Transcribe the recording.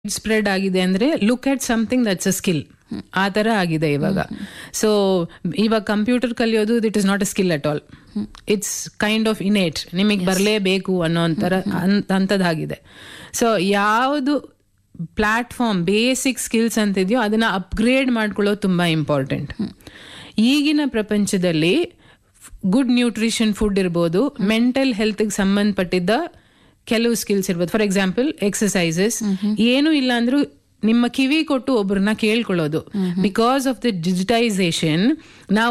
spread ಆಗಿದೆ ಅಂದ್ರೆ look at something that's a skill ಆ ಥರ ಆಗಿದೆ ಇವಾಗ ಸೊ ಇವಾಗ ಕಂಪ್ಯೂಟರ್ ಕಲಿಯೋದು it is not a skill at all it's kind of innate ನಿಮಗೆ ಬರಲೇಬೇಕು ಅನ್ನೋ ಒಂಥರ ಅಂಥದ್ದಾಗಿದೆ ಸೊ ಯಾವುದು ಪ್ಲಾಟ್ಫಾರ್ಮ್ ಬೇಸಿಕ್ ಸ್ಕಿಲ್ಸ್ ಅಂತಿದೆಯೋ ಅದನ್ನ ಅಪ್ಗ್ರೇಡ್ ಮಾಡ್ಕೊಳ್ಳೋದು ತುಂಬ ಇಂಪಾರ್ಟೆಂಟ್ ಈಗಿನ ಪ್ರಪಂಚದಲ್ಲಿ ಗುಡ್ ನ್ಯೂಟ್ರಿಷನ್ ಫುಡ್ ಇರ್ಬೋದು ಮೆಂಟಲ್ ಹೆಲ್ತ್ಗೆ ಸಂಬಂಧಪಟ್ಟಿದ್ದ ಕೆಲವು ಸ್ಕಿಲ್ಸ್ ಇರ್ಬೋದು ಫಾರ್ ಎಕ್ಸಾಂಪಲ್ ಎಕ್ಸಸೈಸಸ್ ಏನು ಇಲ್ಲ ಅಂದ್ರೂ ನಿಮ್ಮ ಕಿವಿ ಕೊಟ್ಟು ಒಬ್ಬರನ್ನ ಕೇಳ್ಕೊಳ್ಳೋದು ಬಿಕಾಸ್ ಆಫ್ ದ ಡಿಜಿಟೈಸೇಷನ್ ನಾವು